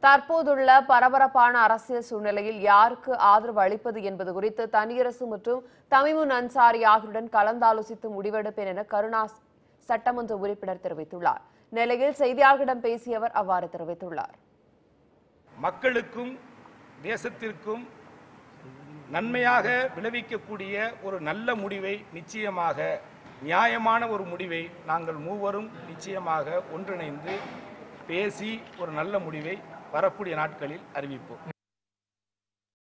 தற்போதுள்ள பரபரப்பான அரசியல் சூழ்நிலையில் யாருக்கு ஆதரவு அளிப்பது என்பது குறித்து தனியரசு மற்றும் தமிமுன் அன்சாரி ஆகியோருடன் கலந்தாலோசித்து முடிவெடுப்பேன் என கருணா சட்டமன்ற உறுப்பினர் தெரிவித்துள்ளார் நிலையில் செய்தியாளர்களிடம் பேசிய அவர் அவ்வாறு தெரிவித்துள்ளார் மக்களுக்கும் தேசத்திற்கும் நன்மையாக விளைவிக்கக்கூடிய ஒரு நல்ல முடிவை நிச்சயமாக நியாயமான ஒரு முடிவை நாங்கள் மூவரும் நிச்சயமாக ஒன்றிணைந்து பேசி ஒரு நல்ல முடிவை வரக்கூடிய நாட்களில் அறிவிப்போம்